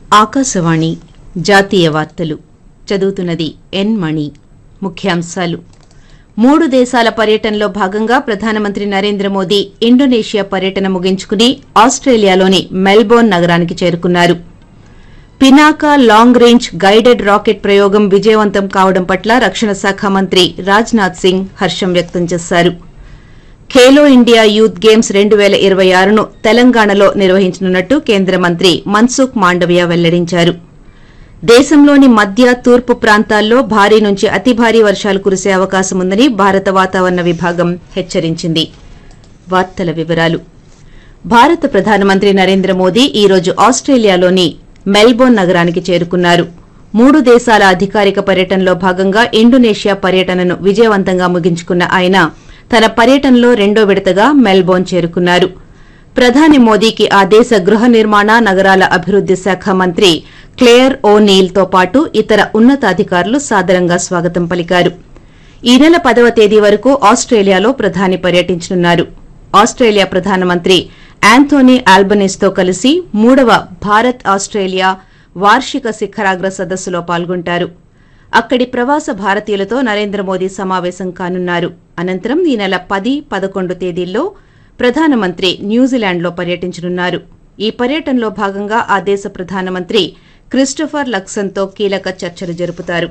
ఆకాశవాణి జాతీయ వార్తలు చదువుతున్నది ఎన్ మణి ముఖ్యాంశాలు మూడు దేశాల పర్యటనలో భాగంగా ప్రధానమంత్రి నరేంద్ర మోదీ ఇండోనేషియా పర్యటన ముగించుకుని ఆస్ట్రేలియాలోని మెల్బోర్న్ నగరానికి చేరుకున్నారు Pinaka long range guided rocket ప్రయోగం విజయవంతం కావడం పట్ల రక్షణ శాఖ మంత్రి రాజ్నాథ్ సింగ్ హర్షం వ్యక్తం చేశారు ఖేలో ఇండియా యూత్ గేమ్స్ రెండు పేల ఇరవై ఆరును తెలంగాణలో నిర్వహించనున్నట్టు కేంద్ర మంత్రి మన్సుఖ్ మాండవియా వెల్లడించారు దేశంలోని మధ్య తూర్పు ప్రాంతాల్లో భారీ నుంచి అతి భారీ వర్షాలు కురిసే అవకాశం ఉందని భారత వాతావరణ విభాగం హెచ్చరించింది వార్తల వివరాలు భారత ప్రధానమంత్రి నరేంద్ర మోదీ ఈ రోజు ఆస్ట్రేలియాలోని మెల్బోర్న్ నగరానికి చేరుకున్నారు మూడు దేశాల అధికారిక పర్యటనలో భాగంగా ఇండోనేషియా పర్యటనను విజయవంతంగా ముగించుకున్న ఆయన తన పర్యటనలో రెండో విడతగా మెల్బోర్న్ చేరుకున్నారు ప్రధాని మోదీకి ఆ దేశ గృహ నిర్మాణ నగరాల అభివృద్ది శాఖ మంత్రి క్లేయర్ ఓ నీల్ తో పాటు ఇతర ఉన్నతాధికారులు సాదరంగా స్వాగతం పలికారు ఈ నెల పదవ తేదీ వరకు ఆస్ట్రేలియాలో ప్రధాని పర్యటించనున్నారు ఆస్ట్రేలియా ప్రధానమంత్రి యాంథోనీ ఆల్బనీస్ తో కలిసి మూడవ భారత్ ఆస్ట్రేలియా వార్షిక శిఖరాగ్ర సదస్సులో పాల్గొంటారు అక్కడి ప్రవాస భారతీయులతో నరేంద్ర మోదీ సమావేశం కానున్నారు అనంతరం ఈ నెల పది పదకొండు తేదీల్లో ప్రధానమంత్రి న్యూజిలాండ్లో పర్యటించనున్నారు ఈ పర్యటనలో భాగంగా ఆ దేశ ప్రధానమంత్రి క్రిస్టోఫర్ లక్సన్తో కీలక చర్చలు జరుపుతారు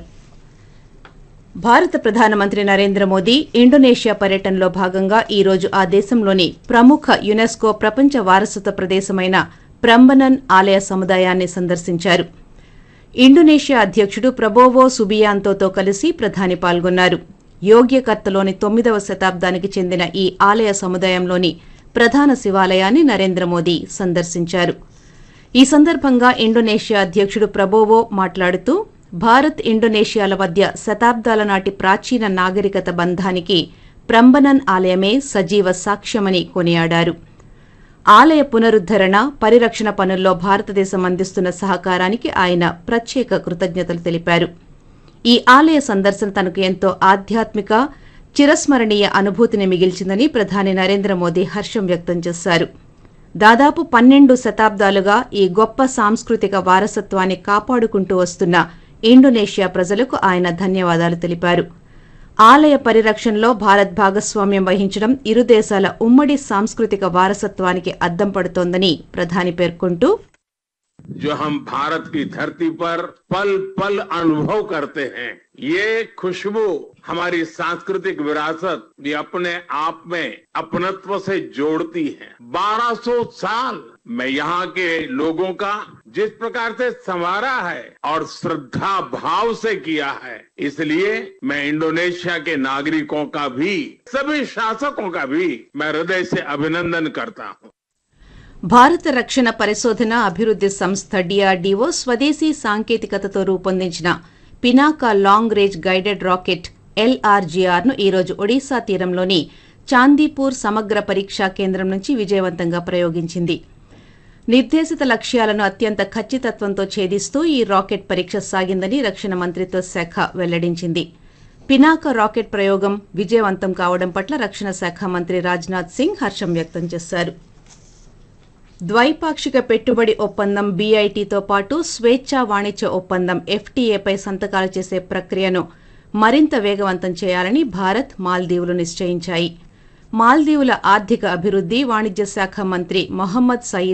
భారత ప్రధానమంత్రి నరేంద్ర మోదీ ఇండోనేషియా పర్యటనలో భాగంగా ఈ రోజు ఆ దేశంలోని ప్రముఖ యునెస్కో ప్రపంచ వారసత్వ ప్రదేశమైన ప్రంబనన్ ఆలయ సముదాయాన్ని సందర్శించారు ఇండోనేషియా అధ్యకుడు ప్రబోవో సుబియాంతోతో కలిసి ప్రధాని పాల్గొన్నారు యోగ్యకర్తలోని తొమ్మిదవ శతాబ్దానికి చెందిన ఈ ఆలయ సముదాయంలోని ప్రధాన శివాలయాన్ని నరేంద్ర మోదీ సందర్శించారు ఈ సందర్భంగా ఇండోనేషియా అధ్యకుడు ప్రబోవో మాట్లాడుతూ భారత్ ఇండోనేషియాల మధ్య శతాబ్దాల నాటి ప్రాచీన నాగరికత బంధానికి ప్రంబనన్ ఆలయమే సజీవ సాక్ష్యమని కొనియాడారు ఆలయ పునరుద్దరణ పరిరక్షణ పనుల్లో భారతదేశం అందిస్తున్న సహకారానికి ఆయన ప్రత్యేక కృతజ్ఞతలు తెలిపారు ఈ ఆలయ సందర్శన తనకు ఎంతో ఆధ్యాత్మిక చిరస్మరణీయ అనుభూతిని మిగిల్చిందని ప్రధాని నరేంద్ర మోదీ హర్షం వ్యక్తం చేశారు దాదాపు పన్నెండు శతాబ్దాలుగా ఈ గొప్ప సాంస్కృతిక వారసత్వాన్ని కాపాడుకుంటూ వస్తున్న ఇండోనేషియా ప్రజలకు ఆయన ధన్యవాదాలు తెలిపారు ఆలయ పరిరక్షణలో భారత్ భాగస్వామ్యం వహించడం ఇరు దేశాల ఉమ్మడి సాంస్కృతిక వారసత్వానికి అద్దం పడుతోందని ప్రధాని పేర్కొంటూ जो हम भारत की धरती पर पल पल अनुभव करते हैं ये खुशबू हमारी सांस्कृतिक विरासत भी अपने आप में अपनत्व से जोड़ती है 1200 साल मैं यहाँ के लोगों का जिस प्रकार से संवारा है और श्रद्धा भाव से किया है इसलिए मैं इंडोनेशिया के नागरिकों का भी सभी शासकों का भी मैं हृदय से अभिनंदन करता हूँ భారత రక్షణ పరిశోధన అభివృద్ది సంస్థ డిఆర్డీఓ స్వదేశీ సాంకేతికతతో రూపొందించిన Pinaka long range guided rocket LRGR ను ఈరోజు ఒడిశా తీరంలోని చాందీపూర్ సమగ్ర పరీక్షా కేంద్రం నుంచి విజయవంతంగా ప్రయోగించింది నిర్దేశిత లక్ష్యాలను అత్యంత ఖచ్చితత్వంతో ఛేదిస్తూ ఈ రాకెట్ పరీక్ష సాగిందని రక్షణ మంత్రిత్వ శాఖ వెల్లడించింది పినాక రాకెట్ ప్రయోగం విజయవంతం కావడం పట్ల రక్షణ శాఖ మంత్రి రాజ్నాథ్ సింగ్ హర్షం వ్యక్తం చేశారు ద్వైపాక్షిక పెట్టుబడి ఒప్పందం బీఐటీతో పాటు స్వేచ్ఛా వాణిజ్య ఒప్పందం ఎఫ్టీఏపై సంతకాలు చేసే ప్రక్రియను మరింత వేగవంతం చేయాలని భారత్ మాల్దీవులు నిశ్చయించాయి మాల్దీవుల ఆర్థిక అభివృద్ది వాణిజ్య శాఖ మంత్రి మొహమ్మద్ సయీద్